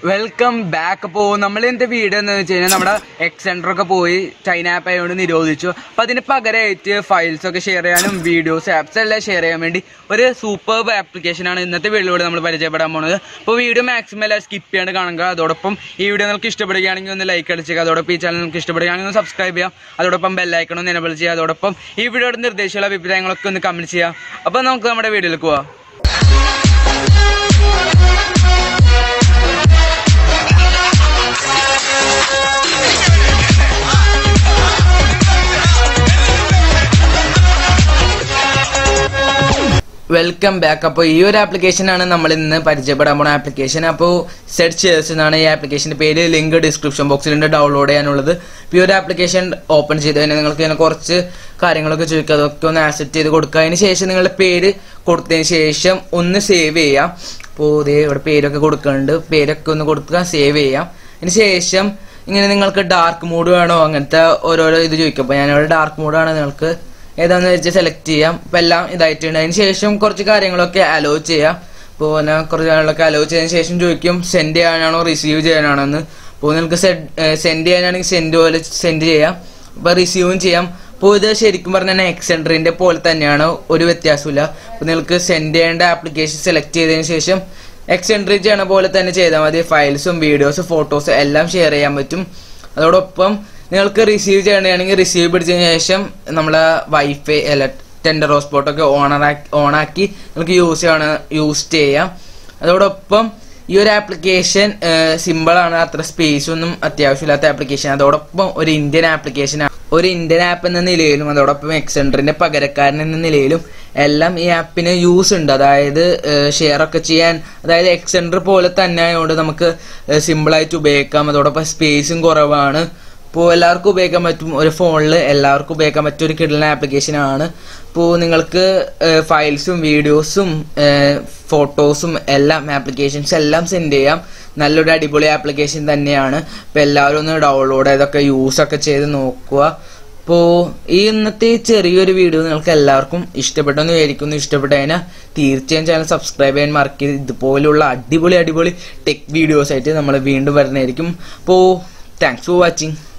welcome back അപ്പോൾ നമ്മൾ ഇന്നത്തെ വീഡിയോ എന്ന് വെച്ച് കഴിഞ്ഞാൽ നമ്മുടെ എക്സെൻഡർ ഒക്കെ പോയി ചൈന ആപ്പ് ആയതുകൊണ്ട് നിരോധിച്ചു അപ്പൊ അതിന് പകരമായിട്ട് ഫയൽസ് ഒക്കെ ഷെയർ ചെയ്യാനും വീഡിയോസ് ആപ്സ് എല്ലാം ഷെയർ ചെയ്യാൻ വേണ്ടി ഒരു സൂപ്പർ ആപ്ലിക്കേഷൻ ആണ് ഇന്നത്തെ വീഡിയോയിലൂടെ നമ്മൾ പരിചയപ്പെടാൻ പോകുന്നത് അപ്പോൾ വീഡിയോ മാക്സിമം എല്ലാം സ്കിപ്പ് ചെയ്യാണ്ട് കാണുക അതോടൊപ്പം ഈ വീഡിയോ നിങ്ങൾക്ക് ഇഷ്ടപ്പെടുകയാണെങ്കിൽ ഒന്ന് ലൈക്ക് അടിച്ചേക്കുക അതോടൊപ്പം ഈ ചാനൽ നിങ്ങൾക്ക് ഇഷ്ടപ്പെടുകയാണെങ്കിൽ ഒന്ന് സബ്സ്ക്രൈബ് ചെയ്യാം അതോടൊപ്പം ബെല്ലൈക്കണം ഒന്ന് എനബിൾ ചെയ്യുക അതോടൊപ്പം ഈ വീഡിയോയുടെ നിർദ്ദേശമുള്ള അഭിപ്രായങ്ങളൊക്കെ ഒന്ന് കമന്റ് ചെയ്യാം അപ്പോൾ നമുക്ക് നമ്മുടെ വീഡിയോയിലേക്ക് പോവാം വെൽക്കം ബാക്ക് അപ്പോൾ ഈ ഒരു ആപ്ലിക്കേഷൻ ആണ് നമ്മൾ ഇന്ന് പരിചയപ്പെടാൻ പോണ ആപ്ലിക്കേഷൻ അപ്പോൾ സെർച്ച് ചേഴ്സ് എന്നാണ് ഈ ആപ്ലിക്കേഷന്റെ പേര് ലിങ്ക് ഡിസ്ക്രിപ്ഷൻ ബോക്സിലുണ്ട് ഡൗൺലോഡ് ചെയ്യാനുള്ളത് ഇപ്പോൾ ഈ ഒരു ആപ്ലിക്കേഷൻ ഓപ്പൺ ചെയ്ത് കഴിഞ്ഞാൽ നിങ്ങൾക്ക് ഇങ്ങനെ കുറച്ച് കാര്യങ്ങളൊക്കെ ചോദിക്കുക അതൊക്കെ ഒന്ന് ആക്സെപ്റ്റ് ചെയ്ത് കൊടുക്കുക അതിന് ശേഷം നിങ്ങളുടെ പേര് കൊടുത്തതിന് ശേഷം ഒന്ന് സേവ് ചെയ്യാം അപ്പോൾ ഇതേ ഇവിടെ പേരൊക്കെ കൊടുക്കുന്നുണ്ട് പേരൊക്കെ ഒന്ന് കൊടുക്കുക സേവ് ചെയ്യാം അതിന് ശേഷം ഇങ്ങനെ നിങ്ങൾക്ക് ഡാർക്ക് മൂഡ് വേണോ അങ്ങനത്തെ ഓരോരോ ഇത് ചോദിക്കും അപ്പോൾ ഞാനിവിടെ ഡാർക്ക് മൂഡാണ് നിങ്ങൾക്ക് ഏതാന്ന് വെച്ച് സെലക്ട് ചെയ്യാം ഇപ്പം എല്ലാം ഇതായിട്ടുണ്ട് അതിന് ശേഷം കുറച്ച് കാര്യങ്ങളൊക്കെ അലോ ചെയ്യാം ഇപ്പോൾ ഞാൻ കുറച്ച് കാര്യങ്ങളൊക്കെ അലോ ചെയ്തതിന് ശേഷം ചോദിക്കും സെൻഡ് ചെയ്യാനാണോ റിസീവ് ചെയ്യാനാണോ എന്ന് അപ്പോൾ നിങ്ങൾക്ക് സെൻഡ് ചെയ്യാനാണെങ്കിൽ സെൻഡ് പോലെ സെൻഡ് ചെയ്യാം അപ്പോൾ റിസീവും ചെയ്യാം അപ്പോൾ ഇത് ശരിക്കും പറഞ്ഞാൽ എക്സെൻഡറിന്റെ പോലെ തന്നെയാണ് ഒരു വ്യത്യാസമില്ല അപ്പോൾ നിങ്ങൾക്ക് സെൻഡ് ചെയ്യേണ്ട ആപ്ലിക്കേഷൻ സെലക്ട് ചെയ്തതിന് ശേഷം എക്സെൻട്രി ചെയ്യണ പോലെ തന്നെ ചെയ്താൽ മതി ഫയൽസും വീഡിയോസും ഫോട്ടോസും എല്ലാം ഷെയർ ചെയ്യാൻ പറ്റും അതോടൊപ്പം നിങ്ങൾക്ക് റിസീവ് ചെയ്യണമെങ്കിൽ റിസീവ് പിടിച്ചതിന് ശേഷം നമ്മളെ വൈഫൈ അല്ല ടെൻഡർ ഹോട്ട്സ്പോട്ട് ഒക്കെ ഓണറാക്കി ഓണാക്കി നിങ്ങൾക്ക് യൂസ് ചെയ്യണം യൂസ് ചെയ്യാം അതോടൊപ്പം ഈ ഒരു ആപ്ലിക്കേഷൻ സിമ്പിൾ ആണ് അത്ര സ്പേസ് ഒന്നും അത്യാവശ്യമില്ലാത്ത ആപ്ലിക്കേഷൻ അതോടൊപ്പം ഒരു ഇന്ത്യൻ ആപ്ലിക്കേഷൻ ഒരു ഇന്ത്യൻ ആപ്പ് എന്ന നിലയിലും അതോടൊപ്പം എക്സെൻഡറിന്റെ പകരക്കാരൻ എന്ന നിലയിലും എല്ലാം ഈ ആപ്പിന് യൂസ് ഉണ്ട് അതായത് ഷെയർ ഒക്കെ ചെയ്യാൻ അതായത് എക്സെൻഡർ പോലെ തന്നെ ആയതുകൊണ്ട് നമുക്ക് സിമ്പിളായിട്ട് ഉപയോഗിക്കാം അതോടൊപ്പം സ്പേസും കുറവാണ് ഇപ്പോൾ എല്ലാവർക്കും ഉപയോഗിക്കാൻ പറ്റും ഒരു ഫോണിൽ എല്ലാവർക്കും ഉപയോഗിക്കാൻ പറ്റിയ ഒരു കിടലൻ ആപ്ലിക്കേഷൻ ആണ് ഇപ്പോൾ നിങ്ങൾക്ക് ഫയൽസും വീഡിയോസും ഫോട്ടോസും എല്ലാം ആപ്ലിക്കേഷൻസ് എല്ലാം സെൻഡ് ചെയ്യാം നല്ലൊരു അടിപൊളി ആപ്ലിക്കേഷൻ തന്നെയാണ് അപ്പോൾ എല്ലാവരും ഒന്ന് ഡൗൺലോഡ് ചെയ്തൊക്കെ യൂസ് ഒക്കെ ചെയ്ത് നോക്കുക അപ്പോൾ ഈ ഇന്നത്തെ ഈ ചെറിയൊരു വീഡിയോ നിങ്ങൾക്ക് എല്ലാവർക്കും ഇഷ്ടപ്പെട്ടെന്ന് വിചാരിക്കുന്നു ഇഷ്ടപ്പെട്ട കഴിഞ്ഞാൽ തീർച്ചയായും ചാനൽ സബ്സ്ക്രൈബ് ചെയ്യാൻ മറക്കരുത് ഇതുപോലുള്ള അടിപൊളി അടിപൊളി ടെക് വീഡിയോസ് ആയിട്ട് നമ്മൾ വീണ്ടും വരുന്നതായിരിക്കും അപ്പോൾ താങ്ക്സ് ഫോർ വാച്ചിങ്